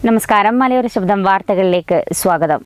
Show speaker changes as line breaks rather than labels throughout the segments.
നമസ്കാരം മലയോര ശബ്ദം വാർത്തകളിലേക്ക് സ്വാഗതം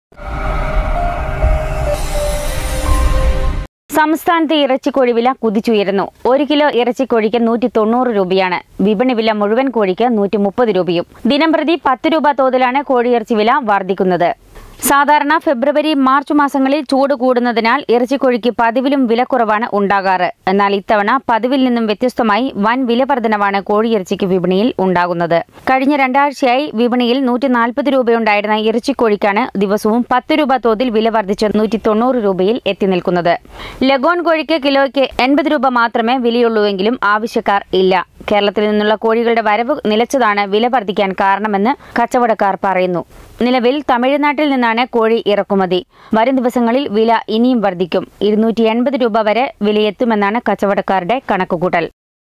സംസ്ഥാനത്തെ ഇറച്ചിക്കോഴി വില കുതിച്ചുയരുന്നു ഒരു കിലോ ഇറച്ചിക്കോഴിക്ക് നൂറ്റി തൊണ്ണൂറ് രൂപയാണ് വിപണി വില മുഴുവൻ കോഴിക്ക് നൂറ്റി മുപ്പത് രൂപയും ദിനംപ്രതി പത്ത് രൂപ തോതിലാണ് കോഴിയിറച്ചി വില വർദ്ധിക്കുന്നത് സാധാരണ ഫെബ്രുവരി മാർച്ച് മാസങ്ങളിൽ ചൂട് കൂടുന്നതിനാൽ ഇറച്ചിക്കോഴിക്ക് പതിവിലും വിലക്കുറവാണ് ഉണ്ടാകാറ് എന്നാൽ ഇത്തവണ പതിവിൽ നിന്നും വ്യത്യസ്തമായി വൻ വിലവർധനവാണ് കോഴിയിറച്ചിക്ക് വിപണിയിൽ ഉണ്ടാകുന്നത് കഴിഞ്ഞ രണ്ടാഴ്ചയായി വിപണിയിൽ നൂറ്റി നാൽപ്പത് രൂപയുണ്ടായിരുന്ന ഇറച്ചിക്കോഴിക്കാണ് ദിവസവും പത്ത് രൂപ തോതിൽ വില വർദ്ധിച്ച് നൂറ്റി തൊണ്ണൂറ് രൂപയിൽ എത്തി നിൽക്കുന്നത് ലഗോൺ കോഴിക്ക് കിലോയ്ക്ക് എൺപത് രൂപ മാത്രമേ വിലയുള്ളൂവെങ്കിലും ആവശ്യക്കാർ ഇല്ല കേരളത്തിൽ നിന്നുള്ള കോഴികളുടെ വരവ് നിലച്ചതാണ് വില വർദ്ധിക്കാൻ കാരണമെന്ന് കച്ചവടക്കാർ പറയുന്നു നിലവിൽ തമിഴ്നാട്ടിൽ നിന്നാണ് കോഴി ഇറക്കുമതി വരും ദിവസങ്ങളിൽ വില ഇനിയും വർദ്ധിക്കും ഇരുന്നൂറ്റി എൺപത് രൂപ വരെ വിലയെത്തുമെന്നാണ് കച്ചവടക്കാരുടെ കണക്കുകൂട്ടൽ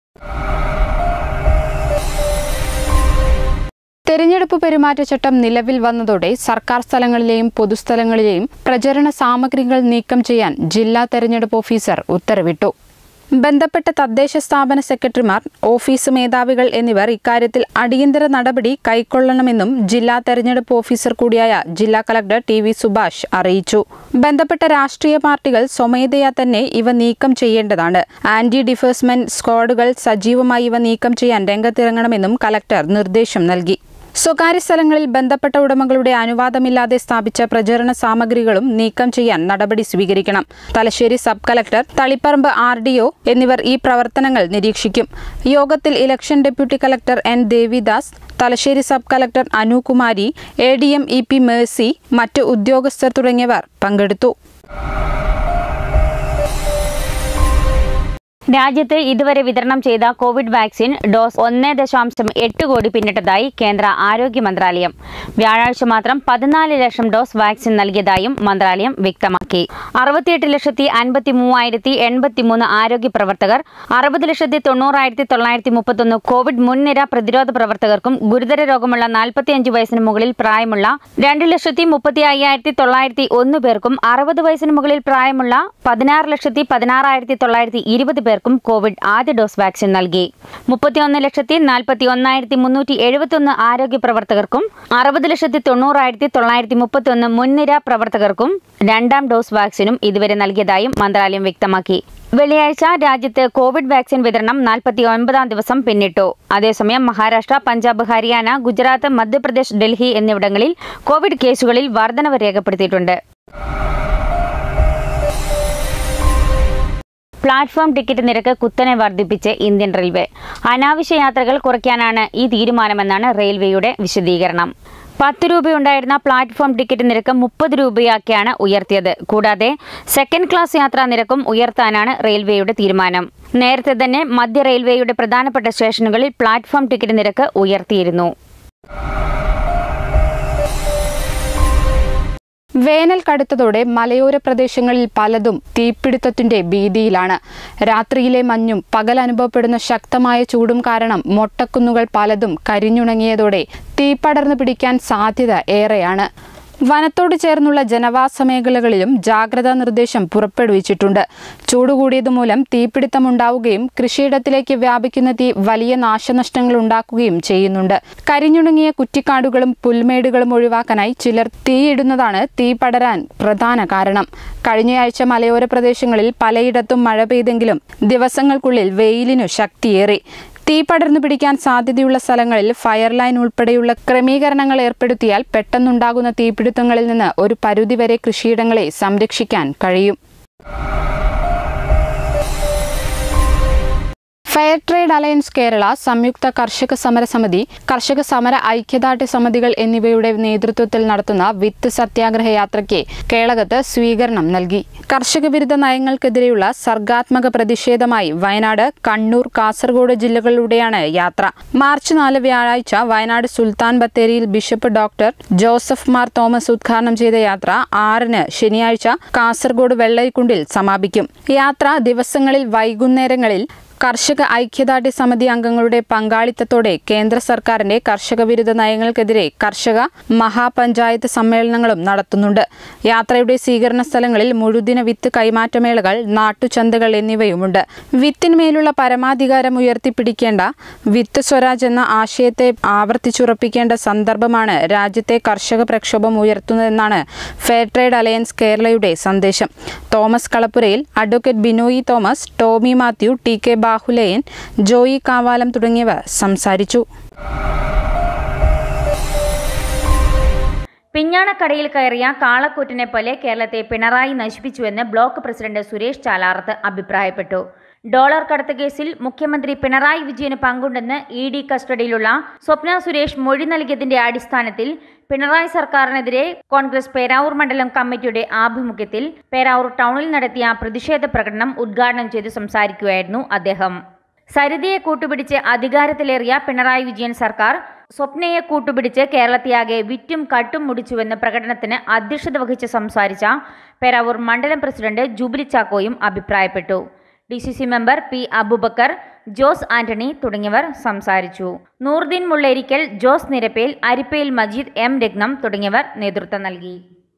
തെരഞ്ഞെടുപ്പ് പെരുമാറ്റച്ചട്ടം നിലവിൽ വന്നതോടെ സർക്കാർ സ്ഥലങ്ങളിലെയും പൊതുസ്ഥലങ്ങളിലെയും പ്രചരണ സാമഗ്രികൾ നീക്കം ചെയ്യാൻ ജില്ലാ തെരഞ്ഞെടുപ്പ് ഓഫീസർ ഉത്തരവിട്ടു ബന്ധപ്പെട്ട തദ്ദേശ സ്ഥാപന സെക്രട്ടറിമാർ ഓഫീസ് മേധാവികൾ എന്നിവർ ഇക്കാര്യത്തിൽ അടിയന്തര നടപടി കൈക്കൊള്ളണമെന്നും ജില്ലാ തെരഞ്ഞെടുപ്പ് ഓഫീസർ കൂടിയായ ജില്ലാ കളക്ടർ ടി വി സുഭാഷ് അറിയിച്ചു ബന്ധപ്പെട്ട രാഷ്ട്രീയ പാർട്ടികൾ സ്വമേധയാ തന്നെ ഇവ നീക്കം ചെയ്യേണ്ടതാണ് ആന്റി ഡിഫേഴ്സ്മെന്റ് സ്ക്വാഡുകൾ സജീവമായി ഇവ നീക്കം ചെയ്യാൻ രംഗത്തിറങ്ങണമെന്നും കലക്ടർ നിർദ്ദേശം നൽകി സ്വകാര്യ സ്ഥലങ്ങളിൽ ബന്ധപ്പെട്ട ഉടമകളുടെ അനുവാദമില്ലാതെ സ്ഥാപിച്ച പ്രചരണ സാമഗ്രികളും നീക്കം ചെയ്യാൻ നടപടി സ്വീകരിക്കണം Thalassery sub collector Taliparamba R D O എന്നിവർ ഈ പ്രവർത്തനങ്ങൾ നിരീക്ഷിക്കും യോഗത്തിൽ election deputy collector N Devidas Thalassery sub collector Anukumari A D M E P Mercy മറ്റ് ഉദ്യോഗസ്ഥർ തുടങ്ങിയവർ പങ്കെടുത്തു
രാജ്യത്ത് ഇതുവരെ വിതരണം ചെയ്ത കോവിഡ് വാക്സിൻ ഡോസ് ഒന്ന് ദശാംശം എട്ട് കോടി പിന്നിട്ടതായി കേന്ദ്ര ആരോഗ്യ മന്ത്രാലയം വ്യാഴാഴ്ച മാത്രം പതിനാല് ലക്ഷം ഡോസ് വാക്സിൻ നൽകിയതായും മന്ത്രാലയം വ്യക്തമാക്കി അറുപത്തിയെട്ട് ലക്ഷത്തി അൻപത്തി മൂവായിരത്തി എൺപത്തിമൂന്ന് ആരോഗ്യ പ്രവർത്തകർ അറുപത് ലക്ഷത്തി തൊണ്ണൂറായിരത്തി തൊള്ളായിരത്തി മുപ്പത്തൊന്ന് കോവിഡ് മുൻനിര പ്രതിരോധ പ്രവർത്തകർക്കും ഗുരുതര രോഗമുള്ള നാൽപ്പത്തിയഞ്ച് വയസ്സിന് മുകളിൽ പ്രായമുള്ള രണ്ട് ലക്ഷത്തി മുപ്പത്തി അയ്യായിരത്തി തൊള്ളായിരത്തി ഒന്ന് പേർക്കും അറുപത് വയസ്സിന് മുകളിൽ പ്രായമുള്ള പതിനാറ് ലക്ഷത്തി പതിനാറായിരത്തി തൊള്ളായിരത്തി ഇരുപത് പേർക്കും കോവിഡ് ആദ്യ ഡോസ് വാക്സിൻ നൽകി മുപ്പത്തിയൊന്ന് ലക്ഷത്തി നാൽപ്പത്തി ഒന്നായിരത്തി മുന്നൂറ്റി എഴുപത്തിയൊന്ന് ആരോഗ്യ പ്രവർത്തകർക്കും അറുപത് ലക്ഷത്തി തൊണ്ണൂറായിരത്തി തൊള്ളായിരത്തി മുപ്പത്തിയൊന്ന് മുൻനിര പ്രവർത്തകർക്കും രണ്ടാം ഡോസ് വാക്സിനും ഇതുവരെ നൽകിയതായും മന്ത്രാലയം വ്യക്തമാക്കി വെള്ളിയാഴ്ച രാജ്യത്ത് കോവിഡ് വാക്സിൻ വിതരണം നാൽപ്പത്തി ഒൻപതാം ദിവസം പിന്നിട്ടു അതേസമയം മഹാരാഷ്ട്ര പഞ്ചാബ് ഹരിയാന ഗുജറാത്ത് മധ്യപ്രദേശ് ഡൽഹി എന്നിവിടങ്ങളിൽ കോവിഡ് കേസുകളിൽ വർധനവ് രേഖപ്പെടുത്തിയിട്ടുണ്ട് പ്ലാറ്റ്ഫോം ടിക്കറ്റ് നിരക്ക് കുത്തനെ വർദ്ധിപ്പിച്ച് ഇന്ത്യൻ റെയിൽവേ അനാവശ്യ യാത്രകൾ കുറയ്ക്കാനാണ് ഈ തീരുമാനമെന്നാണ് റെയിൽവേയുടെ വിശദീകരണം പത്ത് രൂപയുണ്ടായിരുന്ന പ്ലാറ്റ്ഫോം ടിക്കറ്റ് നിരക്ക് മുപ്പത് രൂപയാക്കിയാണ് ഉയർത്തിയത് കൂടാതെ സെക്കൻഡ് ക്ലാസ് യാത്രാ നിരക്കും ഉയർത്താനാണ് റെയിൽവേയുടെ തീരുമാനം നേരത്തെ തന്നെ മധ്യ റെയിൽവേയുടെ പ്രധാനപ്പെട്ട സ്റ്റേഷനുകളിൽ പ്ലാറ്റ്ഫോം ടിക്കറ്റ് നിരക്ക് ഉയർത്തിയിരുന്നു
വേനൽ കടുത്തതോടെ മലയോര പ്രദേശങ്ങളിൽ പലതും തീപിടുത്തത്തിന്റെ ഭീതിയിലാണ് രാത്രിയിലെ മഞ്ഞും പകൽ അനുഭവപ്പെടുന്ന ശക്തമായ ചൂടും കാരണം മൊട്ടക്കുന്നുകൾ പലതും കരിഞ്ഞുണങ്ങിയതോടെ തീപടർന്നു പിടിക്കാൻ സാധ്യത ഏറെയാണ് വനത്തോട് ചേർന്നുള്ള ജനവാസ മേഖലകളിലും ജാഗ്രതാ നിർദ്ദേശം പുറപ്പെടുവിച്ചിട്ടുണ്ട് ചൂട് കൂടിയതുമൂലം തീപിടുത്തമുണ്ടാവുകയും കൃഷിയിടത്തിലേക്ക് വ്യാപിക്കുന്ന തീ വലിയ നാശനഷ്ടങ്ങൾ ഉണ്ടാക്കുകയും ചെയ്യുന്നുണ്ട് കരിഞ്ഞുണങ്ങിയ കുറ്റിക്കാടുകളും പുൽമേടുകളും ഒഴിവാക്കാനായി ചിലർ തീയിടുന്നതാണ് തീ പടരാൻ പ്രധാന കാരണം കഴിഞ്ഞയാഴ്ച മലയോര പ്രദേശങ്ങളിൽ പലയിടത്തും മഴ പെയ്തെങ്കിലും ദിവസങ്ങൾക്കുള്ളിൽ വെയിലിനു ശക്തിയേറി തീ പടർന്നു പിടിക്കാൻ സാധ്യതയുള്ള സ്ഥലങ്ങളിൽ ഫയർ ലൈൻ ഉൾപ്പെടെയുള്ള ക്രമീകരണങ്ങൾ ഏർപ്പെടുത്തിയാൽ പെട്ടെന്നുണ്ടാകുന്ന തീപിടുത്തങ്ങളിൽ നിന്ന് ഒരു പരിധിവരെ കൃഷിയിടങ്ങളെ സംരക്ഷിക്കാൻ കഴിയും ഫെയർ ട്രേഡ് അലയൻസ് കേരള സംയുക്ത കർഷക സമര സമിതി കർഷക സമര ഐക്യദാർഢ്യ സമിതികൾ എന്നിവയുടെ നേതൃത്വത്തിൽ നടത്തുന്ന വിത്ത് സത്യാഗ്രഹ യാത്രയ്ക്ക് കേളകത്ത് സ്വീകരണം നൽകി കർഷക വിരുദ്ധ നയങ്ങൾക്കെതിരെയുള്ള സർഗാത്മക പ്രതിഷേധമായി വയനാട് കണ്ണൂർ കാസർഗോഡ് ജില്ലകളിലൂടെയാണ് യാത്ര മാർച്ച് നാല് വ്യാഴാഴ്ച വയനാട് സുൽത്താൻ ബത്തേരിയിൽ bishop doctor Joseph Mar Thomas ഉദ്ഘാടനം ചെയ്ത യാത്ര ആറിന് ശനിയാഴ്ച കാസർഗോഡ് വെള്ളരിക്കുണ്ടിൽ സമാപിക്കും യാത്ര ദിവസങ്ങളിൽ വൈകുന്നേരങ്ങളിൽ കർഷക ഐക്യദാർഢ്യ സമിതി അംഗങ്ങളുടെ പങ്കാളിത്തത്തോടെ കേന്ദ്ര സർക്കാരിന്റെ കർഷക വിരുദ്ധ നയങ്ങൾക്കെതിരെ കർഷക മഹാപഞ്ചായത്ത് സമ്മേളനങ്ങളും നടത്തുന്നുണ്ട് യാത്രയുടെ സ്വീകരണ സ്ഥലങ്ങളിൽ മുഴുദിന വിത്ത് കൈമാറ്റമേളകൾ നാട്ടുചന്തകൾ എന്നിവയുമുണ്ട് വിത്തിന്മേലുള്ള പരമാധികാരം ഉയർത്തിപ്പിടിക്കേണ്ട വിത്ത് സ്വരാജ് എന്ന ആശയത്തെ ആവർത്തിച്ചുറപ്പിക്കേണ്ട സന്ദർഭമാണ് രാജ്യത്തെ കർഷക പ്രക്ഷോഭം ഉയർത്തുന്നതെന്നാണ് ഫെയർ ട്രേഡ് അലയൻസ് കേരളയുടെ സന്ദേശം Thomas Kalappurayil advocate Binoy Thomas Tommy Mathew T K Bahuleyan Joy Kavalam തുടങ്ങിയവർ സംസാരിച്ചു
പിഞ്ഞാണക്കടയിൽ കയറിയ കാളക്കൂറ്റിനെ പോലെ കേരളത്തെ പിണറായി നശിപ്പിച്ചുവെന്ന് ബ്ലോക്ക് പ്രസിഡന്റ് സുരേഷ് ചാലാറത്ത് അഭിപ്രായപ്പെട്ടു ഡോളർ കടത്ത് കേസിൽ മുഖ്യമന്ത്രി പിണറായി വിജയന് പങ്കുണ്ടെന്ന് ഇ ഡി കസ്റ്റഡിയിലുള്ള സ്വപ്ന സുരേഷ് മൊഴി നൽകിയതിന്റെ അടിസ്ഥാനത്തിൽ പിണറായി സർക്കാരിനെതിരെ കോൺഗ്രസ് പേരാവൂർ മണ്ഡലം കമ്മിറ്റിയുടെ ആഭിമുഖ്യത്തിൽ പേരാവൂർ ടൗണിൽ നടത്തിയ പ്രതിഷേധ പ്രകടനം ഉദ്ഘാടനം ചെയ്ത് സംസാരിക്കുകയായിരുന്നു അദ്ദേഹം സരിതയെ കൂട്ടുപിടിച്ച് അധികാരത്തിലേറിയ പിണറായി വിജയൻ സർക്കാർ സ്വപ്നയെ കൂട്ടുപിടിച്ച് കേരളത്തെയാകെ വിറ്റും കട്ടും മുടിച്ചുവെന്ന് പ്രകടനത്തിന് അധ്യക്ഷത വഹിച്ച് സംസാരിച്ച പേരാവൂർ മണ്ഡലം പ്രസിഡന്റ് ജൂബിലി ചാക്കോയും അഭിപ്രായപ്പെട്ടു D C C member P Abubakar Jose Antony തുടങ്ങിയവർ സംസാരിച്ചു നൂർദീൻ മുള്ളേരിക്കൽ ജോസ് നിരപ്പേൽ അരിപ്പയിൽ മജീദ് എം രത്നം തുടങ്ങിയവർ നേതൃത്വം നൽകി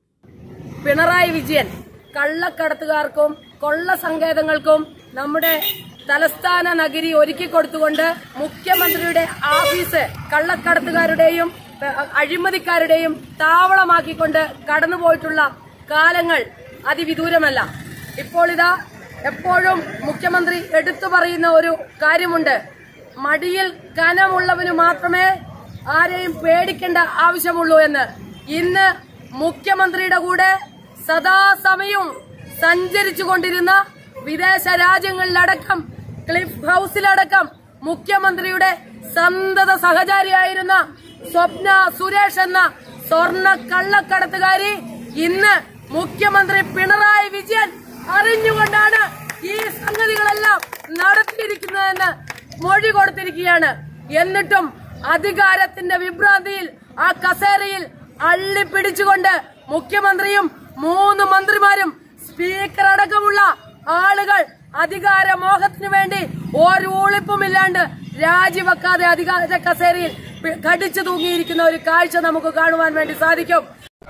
പിണറായി വിജയൻ കള്ളക്കടത്തുകാർക്കും കൊള്ള സങ്കേതങ്ങൾക്കും നമ്മുടെ തലസ്ഥാന നഗരി ഒരുക്കി കൊടുത്തുകൊണ്ട് മുഖ്യമന്ത്രിയുടെ ഓഫീസ് കള്ളക്കടത്തുകാരുടെയും അഹ് അഴിമതിക്കാരുടെയും താവളമാക്കിക്കൊണ്ട് കടന്നുപോയിട്ടുള്ള കാലങ്ങൾ അതിവിദൂരമല്ല ഇപ്പോൾ ഇതാ എപ്പോഴും മുഖ്യമന്ത്രി എടുത്തു പറയുന്ന ഒരു കാര്യമുണ്ട് മടിയിൽ കനമുള്ളവന് മാത്രമേ ആരെയും പേടിക്കേണ്ട ആവശ്യമുള്ളൂ എന്ന് ഇന്ന് മുഖ്യമന്ത്രിയുടെ കൂടെ സദാസമയവും സഞ്ചരിച്ചു കൊണ്ടിരുന്ന വിദേശ രാജ്യങ്ങളിലടക്കം ക്ലിഫ് ഹൌസിലടക്കം മുഖ്യമന്ത്രിയുടെ സന്തത സഹചാരിയായിരുന്ന സ്വപ്ന സുരേഷ് എന്ന സ്വർണ്ണ കള്ളക്കടത്തുകാരി ഇന്ന് മുഖ്യമന്ത്രി പിണറായി വിജയൻ അറിഞ്ഞുകൊണ്ടാണ് ഈ സംഗതികളെല്ലാം നടത്തിയിരിക്കുന്നതെന്ന് മൊഴി കൊടുത്തിരിക്കുകയാണ് എന്നിട്ടും അധികാരത്തിന്റെ വിഭ്രാന്തിയിൽ ആ കസേരയിൽ അള്ളിപ്പിടിച്ചുകൊണ്ട് മുഖ്യമന്ത്രിയും മൂന്ന് മന്ത്രിമാരും സ്പീക്കർ അടക്കമുള്ള ആളുകൾ അധികാര മോഹത്തിനു വേണ്ടി ഒരു ഒളിപ്പുമില്ലാണ്ട് രാജിവെക്കാതെ അധികാര കസേരയിൽ പി- കടിച്ചു തൂങ്ങിയിരിക്കുന്ന ഒരു കാഴ്ച നമുക്ക് കാണുവാൻ വേണ്ടി സാധിക്കും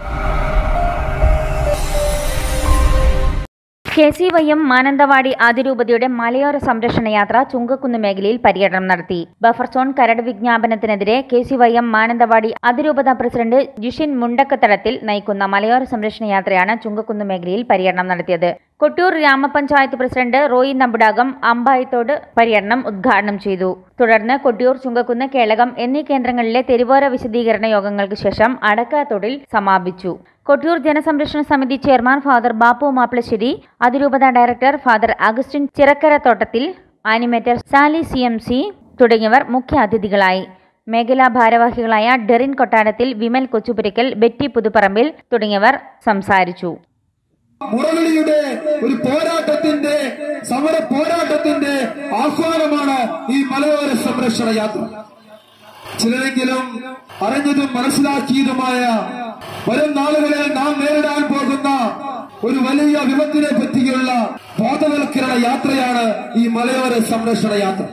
K C Y M Mananthavady അതിരൂപതയുടെ മലയോര സംരക്ഷണ യാത്ര ചുങ്കക്കുന്ന് മേഖലയിൽ പര്യടനം നടത്തി ബഫർ സോൺ കരട് വിജ്ഞാപനത്തിനെതിരെ K C Y M Mananthavady അതിരൂപത പ്രസിഡന്റ് ജിഷിൻ മുണ്ടക്കത്തടത്തിൽ നയിക്കുന്ന മലയോര സംരക്ഷണ യാത്രയാണ് ചുങ്കക്കുന്ന് മേഖലയിൽ പര്യടനം നടത്തിയത് കൊട്ടൂർ ഗ്രാമപഞ്ചായത്ത് പ്രസിഡന്റ് റോയി നമ്പുടാകം അമ്പായത്തോട് പര്യടനം ഉദ്ഘാടനം ചെയ്തു തുടർന്ന് കൊട്ടിയൂർ ചുങ്കക്കുന്ന് കേളകം എന്നീ കേന്ദ്രങ്ങളിലെ തെരുവോര വിശദീകരണ യോഗങ്ങൾക്ക് ശേഷം അടക്കാത്തൊടിൽ സമാപിച്ചു കൊട്ടിയൂർ ജനസംരക്ഷണ സമിതി ചെയർമാൻ ഫാദർ ബാപ്പു മാപ്പിളശ്ശേരി അതിരൂപത director father Augustine Chirakkara Thottathil animator Sally C M C തുടങ്ങിയവർ മുഖ്യ അതിഥികളായി മേഖലാ ഭാരവാഹികളായ ഡെറിൻ കൊട്ടാരത്തിൽ വിമൽ കൊച്ചുപുരയ്ക്കൽ ബെറ്റി പുതുപ്പറമ്പിൽ തുടങ്ങിയവർ സംസാരിച്ചു
മുറവിളിയുടെ ഒരു പോരാട്ടത്തിന്റെ സമര പോരാട്ടത്തിന്റെ ആഹ്വാനമാണ് ഈ മലയോര സംരക്ഷണ യാത്ര ചിലരെങ്കിലും അറിഞ്ഞതും മനസ്സിലാക്കിയതുമായ വരും നാളുകളിൽ നാം നേരിടാൻ പോകുന്ന ഒരു വലിയ വിപത്തിനെ പറ്റിയുള്ള ബോധവൽക്കരണ യാത്രയാണ് ഈ മലയോര സംരക്ഷണ യാത്ര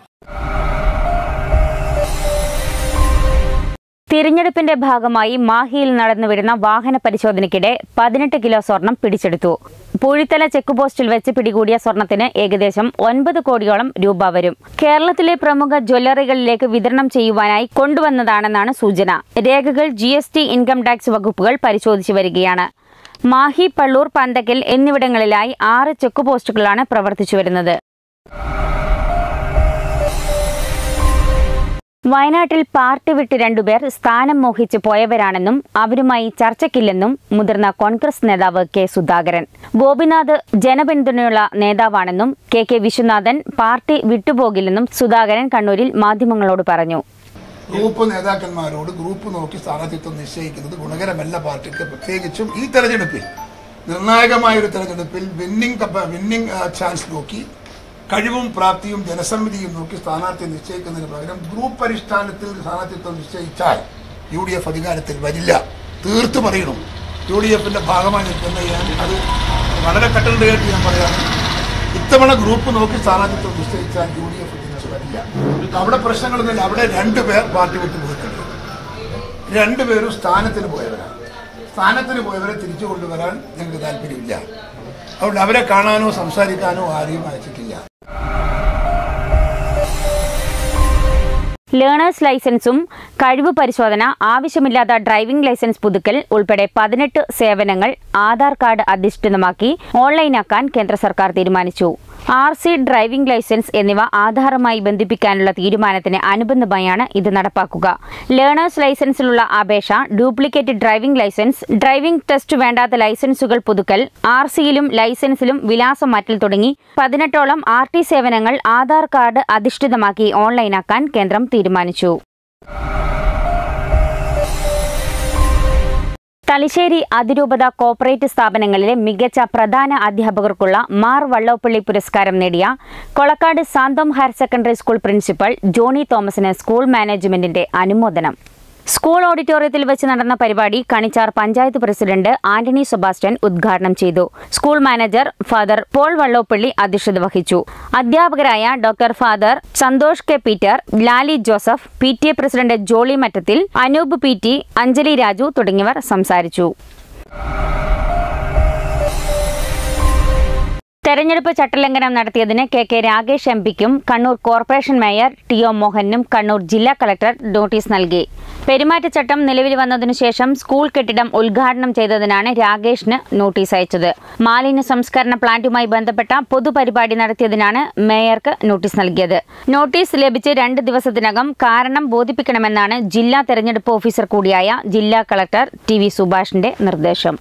തിരഞ്ഞെടുപ്പിന്റെ ഭാഗമായി മാഹിയിൽ നടന്നുവരുന്ന വാഹന പരിശോധനയ്ക്കിടെ പതിനെട്ട് കിലോ സ്വർണം പിടിച്ചെടുത്തു പൂഴിത്തല ചെക്ക് പോസ്റ്റിൽ വെച്ച് പിടികൂടിയ സ്വർണത്തിന് ഏകദേശം ഒൻപത് കോടിയോളം രൂപ വരും കേരളത്തിലെ പ്രമുഖ ജ്വല്ലറികളിലേക്ക് വിതരണം ചെയ്യുവാനായി കൊണ്ടുവന്നതാണെന്നാണ് സൂചന രേഖകൾ ജി ഇൻകം ടാക്സ് വകുപ്പുകൾ പരിശോധിച്ചു വരികയാണ് മാഹി പള്ളൂർ പന്തക്കൽ എന്നിവിടങ്ങളിലായി ആറ് ചെക്ക് പോസ്റ്റുകളാണ് പ്രവർത്തിച്ചു വരുന്നത് വയനാട്ടിൽ പാർട്ടി വിട്ട് രണ്ടുപേർ സ്ഥാനം മോഹിച്ച് പോയവരാണെന്നും അവരുമായി ചർച്ചയ്ക്കില്ലെന്നും മുതിർന്ന കോൺഗ്രസ് നേതാവ് കെ സുധാകരൻ ഗോപിനാഥ് ജനപിന്തുണയുള്ള നേതാവാണെന്നും കെ കെ വിശ്വനാഥൻ പാർട്ടി വിട്ടുപോകില്ലെന്നും സുധാകരൻ കണ്ണൂരിൽ മാധ്യമങ്ങളോട് പറഞ്ഞു
ഗ്രൂപ്പ് നേതാക്കന്മാരോട് ഗ്രൂപ്പ് നോക്കി സ്ഥാനാർത്ഥിത്വം നിശ്ചയിക്കുന്നത് ഗുണകരമല്ല പാർട്ടിക്ക് പ്രത്യേകിച്ചും ഈ തെരഞ്ഞെടുപ്പിൽ നിർണായകമായ ഒരു തെരഞ്ഞെടുപ്പിൽ വിന്നിംഗ് വിന്നിംഗ് ചാൻസ് നോക്കി കഴിവും പ്രാപ്തിയും ജനസമിതിയും നോക്കി സ്ഥാനാർത്ഥി നിശ്ചയിക്കുന്നതിന് പകരം ഗ്രൂപ്പ് അടിസ്ഥാനത്തിൽ സ്ഥാനാർത്ഥിത്വം നിശ്ചയിച്ചാൽ യു ഡി എഫ് അധികാരത്തിൽ വരില്ല തീർത്തും അറിയണം യു ഡി എഫിന്റെ ഭാഗമായി നിൽക്കുന്ന ഞാൻ അത് വളരെ കട്ടലുണ്ടായിട്ട് ഞാൻ പറയാം ഇത്തവണ ഗ്രൂപ്പ് നോക്കി സ്ഥാനാർത്ഥിത്വം നിശ്ചയിച്ചാൽ യു ഡി എഫ് തിരിച്ചു വരില്ല അവിടെ പ്രശ്നങ്ങളൊന്നുമില്ല അവിടെ രണ്ടുപേർ പാർട്ടി വിട്ടു പോയിട്ടുണ്ട് രണ്ടുപേരും സ്ഥാനത്തിന് പോയവരാണ് സ്ഥാനത്തിന് പോയവരെ തിരിച്ചു കൊണ്ടുവരാൻ ഞങ്ങൾക്ക് താല്പര്യമില്ല അതുകൊണ്ട് അവരെ കാണാനോ സംസാരിക്കാനോ ആരെയും അയച്ചിട്ടില്ല
ലേണേഴ്സ് ലൈസൻസും കഴിവ് പരിശോധന ആവശ്യമില്ലാത്ത ഡ്രൈവിംഗ് ലൈസൻസ് പുതുക്കൽ ഉൾപ്പെടെ പതിനെട്ട് സേവനങ്ങൾ ആധാർ കാർഡ് അധിഷ്ഠിതമാക്കി ഓൺലൈനാക്കാൻ കേന്ദ്ര സർക്കാർ തീരുമാനിച്ചു ആർ സി ഡ്രൈവിംഗ് ലൈസൻസ് എന്നിവ ആധാറുമായി ബന്ധിപ്പിക്കാനുള്ള തീരുമാനത്തിന് അനുബന്ധമായാണ് ഇത് നടപ്പാക്കുക ലേണേഴ്സ് ലൈസൻസിലുള്ള അപേക്ഷ duplicate driving licence driving test വേണ്ടാത്ത ലൈസൻസുകൾ പുതുക്കൽ ആർ സിയിലും ലൈസൻസിലും വിലാസം മാറ്റൽ തുടങ്ങി പതിനെട്ടോളം ആർ ടി സേവനങ്ങൾ ആധാർ കാർഡ് അധിഷ്ഠിതമാക്കി ഓൺലൈനാക്കാൻ കേന്ദ്രം തീരുമാനിച്ചു തലശ്ശേരി അതിരൂപത കോപ്പറേറ്റ് സ്ഥാപനങ്ങളിലെ മികച്ച പ്രധാന അധ്യാപകർക്കുള്ള മാർ വള്ളോപ്പള്ളി പുരസ്കാരം നേടിയ Kolakkad Santhome higher secondary school principal Johnny തോമസിന് സ്കൂൾ മാനേജ്മെന്റിന്റെ അനുമോദനം സ്കൂൾ ഓഡിറ്റോറിയത്തിൽ വെച്ച് നടന്ന പരിപാടി Kanichar panchayat president Antony Sebastian ഉദ്ഘാടനം ചെയ്തു school manager father Paul Vallopilly അധ്യക്ഷത വഹിച്ചു അധ്യാപകരായ doctor father Santhosh K Peter Lali Joseph P T A president Jolly Mattathil Anoop P T Anjali Raju തുടങ്ങിയവർ സംസാരിച്ചു തെരഞ്ഞെടുപ്പ് ചട്ടലംഘനം നടത്തിയതിന് കെ കെ രാഗേഷ് എം പിക്കും Kannur corporation mayor T O മോഹനും കണ്ണൂർ ജില്ലാ കളക്ടർ നോട്ടീസ് നൽകി പെരുമാറ്റച്ചട്ടം നിലവിൽ വന്നതിനു ശേഷം സ്കൂൾ കെട്ടിടം ഉദ്ഘാടനം ചെയ്തതിനാണ് രാഗേഷിന് നോട്ടീസ് അയച്ചത് മാലിന്യ സംസ്കരണ പ്ലാന്റുമായി ബന്ധപ്പെട്ട പൊതുപരിപാടി നടത്തിയതിനാണ് മേയർക്ക് നോട്ടീസ് നൽകിയത് നോട്ടീസ് ലഭിച്ച് രണ്ട് ദിവസത്തിനകം കാരണം ബോധിപ്പിക്കണമെന്നാണ് ജില്ലാ തെരഞ്ഞെടുപ്പ് ഓഫീസർ കൂടിയായ ജില്ലാ കളക്ടർ ടി വി സുഭാഷിന്റെ നിർദ്ദേശം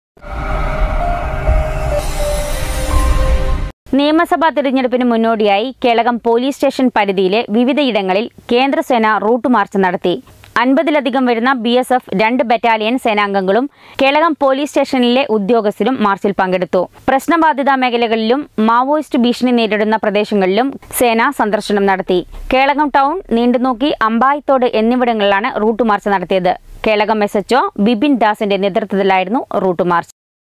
നിയമസഭാ തിരഞ്ഞെടുപ്പിന് മുന്നോടിയായി കേളകം പോലീസ് സ്റ്റേഷൻ പരിധിയിലെ വിവിധയിടങ്ങളിൽ കേന്ദ്രസേന റൂട്ട് മാർച്ച് നടത്തി അൻപതിലധികം വരുന്ന ബി എസ് എഫ് രണ്ട് ബറ്റാലിയൻ സേനാംഗങ്ങളും കേളകം പോലീസ് സ്റ്റേഷനിലെ ഉദ്യോഗസ്ഥരും മാർച്ചിൽ പങ്കെടുത്തു പ്രശ്നബാധിത മേഖലകളിലും മാവോയിസ്റ്റ് ഭീഷണി നേരിടുന്ന പ്രദേശങ്ങളിലും സേന സന്ദർശനം നടത്തി കേളകം ടൗൺ നീണ്ടുനോക്കി അമ്പായത്തോട് എന്നിവിടങ്ങളിലാണ് റൂട്ട് മാർച്ച് നടത്തിയത് കേളകം എസ് എച്ച്ഒ ബിപിൻ ദാസിന്റെ നേതൃത്വത്തിലായിരുന്നു റൂട്ട് മാർച്ച്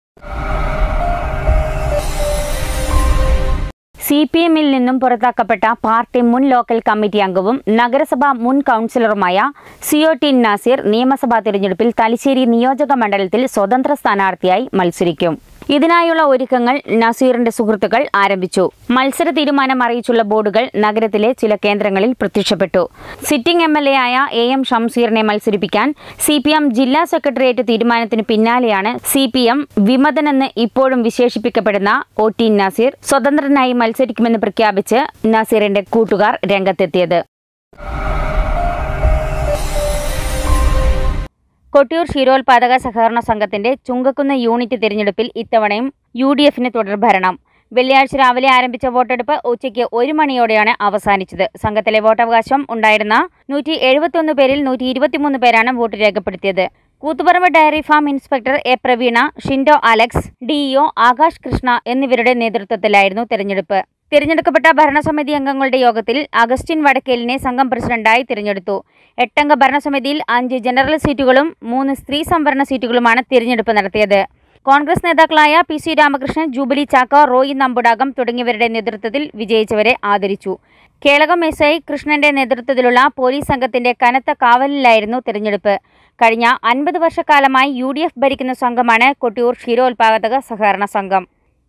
സി പി എമ്മിൽ നിന്നും പുറത്താക്കപ്പെട്ട പാർട്ടി മുൻ ലോക്കൽ കമ്മിറ്റി അംഗവും നഗരസഭാ മുൻ കൗൺസിലറുമായ സിഒ ടി നാസിർ നിയമസഭാ തിരഞ്ഞെടുപ്പിൽ തലശ്ശേരി നിയോജക മണ്ഡലത്തിൽ സ്വതന്ത്ര സ്ഥാനാർത്ഥിയായി മത്സരിക്കും ഇതിനായുള്ള ഒരുക്കങ്ങൾ നസീറിന്റെ സുഹൃത്തുക്കൾ ആരംഭിച്ചു മത്സര തീരുമാനം അറിയിച്ചുള്ള ബോർഡുകൾ നഗരത്തിലെ ചില കേന്ദ്രങ്ങളിൽ പ്രത്യക്ഷപ്പെട്ടു സിറ്റിംഗ് എം എൽ എ ആയ എ എം ഷംസീറിനെ മത്സരിപ്പിക്കാൻ സി പി എം ജില്ലാ സെക്രട്ടേറിയറ്റ് തീരുമാനത്തിന് പിന്നാലെയാണ് സി പി എം വിമതനെന്ന് ഇപ്പോഴും വിശേഷിപ്പിക്കപ്പെടുന്ന ഒ ടി നസീർ സ്വതന്ത്രനായി മത്സരിക്കുമെന്ന് പ്രഖ്യാപിച്ച് നസീറിന്റെ കൂട്ടുകാർ രംഗത്തെത്തിയത് കൊട്ടിയൂർ ക്ഷീരോത്പാദക സഹകരണ സംഘത്തിന്റെ ചുങ്കക്കുന്ന് യൂണിറ്റ് തിരഞ്ഞെടുപ്പിൽ ഇത്തവണയും യു ഡി എഫിന് തുടർഭരണം വെള്ളിയാഴ്ച രാവിലെ ആരംഭിച്ച വോട്ടെടുപ്പ് ഉച്ചയ്ക്ക് ഒരു മണിയോടെയാണ് അവസാനിച്ചത് സംഘത്തിലെ വോട്ടവകാശം ഉണ്ടായിരുന്ന നൂറ്റി എഴുപത്തിയൊന്ന് പേരിൽ നൂറ്റി ഇരുപത്തിമൂന്ന് പേരാണ് വോട്ട് രേഖപ്പെടുത്തിയത് Koothuparamba dairy farm inspector A Praveena Shindo Alex D E O Akash Krishna എന്നിവരുടെ നേതൃത്വത്തിലായിരുന്നു തെരഞ്ഞെടുപ്പ് തിരഞ്ഞെടുക്കപ്പെട്ട ഭരണസമിതി അംഗങ്ങളുടെ യോഗത്തിൽ അഗസ്റ്റിൻ വടക്കേലിനെ സംഘം പ്രസിഡന്റായി തിരഞ്ഞെടുത്തു എട്ടംഗ ഭരണസമിതിയിൽ അഞ്ച് ജനറൽ സീറ്റുകളും മൂന്ന് സ്ത്രീ സംവരണ സീറ്റുകളുമാണ് തിരഞ്ഞെടുപ്പ് നടത്തിയത് കോൺഗ്രസ് നേതാക്കളായ P C Ramakrishnan Jubilee Chacko Roy Nambudakam തുടങ്ങിയവരുടെ നേതൃത്വത്തിൽ വിജയിച്ചവരെ ആദരിച്ചു കേളകം എസ് ഐ കൃഷ്ണന്റെ നേതൃത്വത്തിലുള്ള പോലീസ് സംഘത്തിന്റെ കനത്ത കാവലിലായിരുന്നു തിരഞ്ഞെടുപ്പ് കഴിഞ്ഞ അൻപത് വർഷക്കാലമായി യു ഡി എഫ് ഭരിക്കുന്ന സംഘമാണ് കൊട്ടിയൂർ ക്ഷീരോത്പാദക സഹകരണ സംഘം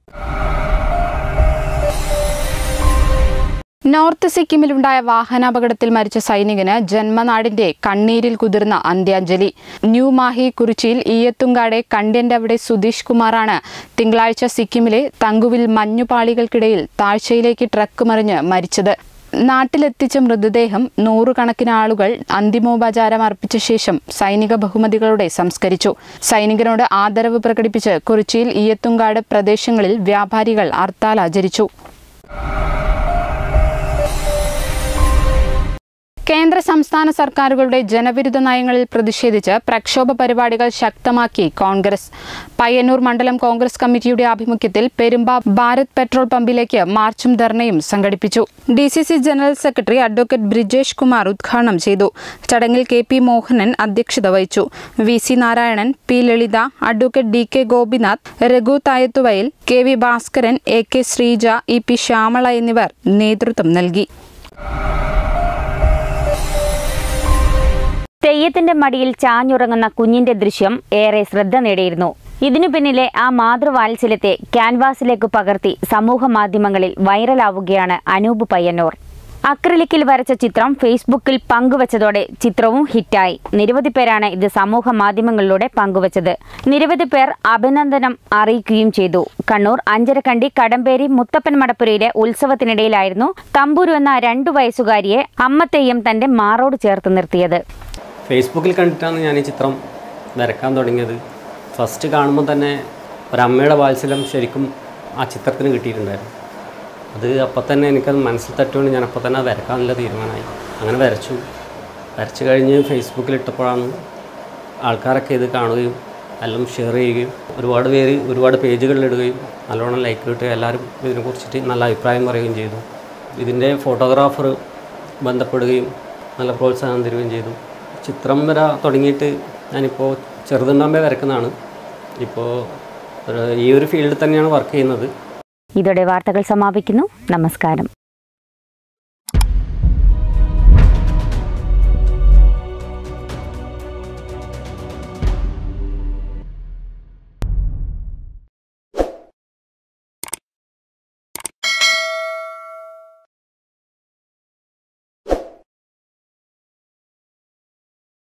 നോർത്ത് സിക്കിമിലുണ്ടായ വാഹനാപകടത്തിൽ മരിച്ച സൈനികന് ജന്മനാടിന്റെ കണ്ണീരിൽ കുതിർന്ന അന്ത്യാഞ്ജലി ന്യൂ മാഹി കുറിച്ചിയിൽ ഈയത്തുങ്കാടെ കണ്ട്യന്റവിടെ സുധീഷ് കുമാറാണ് തിങ്കളാഴ്ച സിക്കിമിലെ തങ്കുവിൽ മഞ്ഞുപാളികൾക്കിടയിൽ താഴ്ചയിലേക്ക് ട്രക്ക് മറിഞ്ഞ് മരിച്ചത് നാട്ടിലെത്തിച്ച മൃതദേഹം നൂറുകണക്കിന് ആളുകൾ അന്തിമോപചാരം അർപ്പിച്ച ശേഷം സൈനിക ബഹുമതികളോടെ സംസ്കരിച്ചു സൈനികനോട് ആദരവ് പ്രകടിപ്പിച്ച് കുറിച്ചിയിൽ ഈയത്തുങ്കാട് പ്രദേശങ്ങളിൽ വ്യാപാരികൾ ഹർത്താൽ ആചരിച്ചു കേന്ദ്ര സംസ്ഥാന സർക്കാരുകളുടെ ജനവിരുദ്ധ നയങ്ങളിൽ പ്രതിഷേധിച്ച് പ്രക്ഷോഭ പരിപാടികൾ ശക്തമാക്കി കോൺഗ്രസ് പയ്യന്നൂർ മണ്ഡലം കോൺഗ്രസ് കമ്മിറ്റിയുടെ ആഭിമുഖ്യത്തിൽ പെരുമ്പ ഭാരത് പെട്രോൾ പമ്പിലേക്ക് മാർച്ചും ധർണയും സംഘടിപ്പിച്ചു D C C general secretary advocate Brijesh Kumar ഉദ്ഘാടനം ചെയ്തു ചടങ്ങിൽ കെ പി മോഹനൻ അധ്യക്ഷത വഹിച്ചു V C Narayanan P Lalitha advocate D K Gopinath Raghu Thayathuvayal K V Bhaskaran A K Sreeja E P Shyamala എന്നിവർ നേതൃത്വം നൽകി
തെയ്യത്തിന്റെ മടിയിൽ ചാഞ്ഞുറങ്ങുന്ന കുഞ്ഞിന്റെ ദൃശ്യം ഏറെ ശ്രദ്ധ നേടിയിരുന്നു ഇതിനു പിന്നിലെ ആ മാതൃവാത്സല്യത്തെ ക്യാൻവാസിലേക്ക് പകർത്തി സമൂഹ മാധ്യമങ്ങളിൽ വൈറലാവുകയാണ് അനൂപ് പയ്യന്നൂർ അക്രിലിക്കിൽ വരച്ച ചിത്രം ഫേസ്ബുക്കിൽ പങ്കുവച്ചതോടെ ചിത്രവും ഹിറ്റായി നിരവധി പേരാണ് ഇത് സമൂഹ മാധ്യമങ്ങളിലൂടെ പങ്കുവച്ചത് നിരവധി പേർ അഭിനന്ദനം അറിയിക്കുകയും ചെയ്തു കണ്ണൂർ അഞ്ചരക്കണ്ടി കടമ്പേരി മുത്തപ്പൻ മടപ്പുരയിലെ ഉത്സവത്തിനിടയിലായിരുന്നു തമ്പുരു എന്ന രണ്ടു വയസ്സുകാരിയെ അമ്മത്തെയ്യം തന്റെ മാറോട് ചേർത്ത് നിർത്തിയത്
ഫേസ്ബുക്കിൽ കണ്ടിട്ടാണ് ഞാൻ ഈ ചിത്രം വരക്കാൻ തുടങ്ങിയത് ഫസ്റ്റ് കാണുമ്പോൾ തന്നെ ഒരമ്മയുടെ വാത്സല്യം ശരിക്കും ആ ചിത്രത്തിന് കിട്ടിയിട്ടുണ്ടായിരുന്നു അത് അപ്പം തന്നെ എനിക്കത് മനസ്സിൽ തട്ടുകൊണ്ട് ഞാൻ അപ്പം തന്നെ അത് വരക്കാനുള്ള തീരുമാനമായി അങ്ങനെ വരച്ചു വരച്ചു കഴിഞ്ഞ് ഫേസ്ബുക്കിൽ ഇട്ടപ്പോഴാണ് ആൾക്കാരൊക്കെ ഇത് കാണുകയും എല്ലാം ഷെയർ ചെയ്യുകയും ഒരുപാട് പേര് ഒരുപാട് പേജുകളിൽ ഇടുകയും നല്ലോണം ലൈക്ക് കിട്ടുകയും എല്ലാവരും ഇതിനെക്കുറിച്ചിട്ട് നല്ല അഭിപ്രായം പറയുകയും ചെയ്തു ഇതിൻ്റെ ഫോട്ടോഗ്രാഫർ ബന്ധപ്പെടുകയും നല്ല പ്രോത്സാഹനം തരികയും ചെയ്തു ചിത്രം വര തുടങ്ങിയിട്ട് ഞാനിപ്പോൾ ചെറുതുണ്ടാകുമ്പോൾ വരക്കുന്നതാണ് ഇപ്പോൾ ഒരു- ഈ ഒരു ഫീൽഡിൽ തന്നെയാണ് വർക്ക് ചെയ്യുന്നത്
ഇതോടെ വാർത്തകൾ സമാപിക്കുന്നു നമസ്കാരം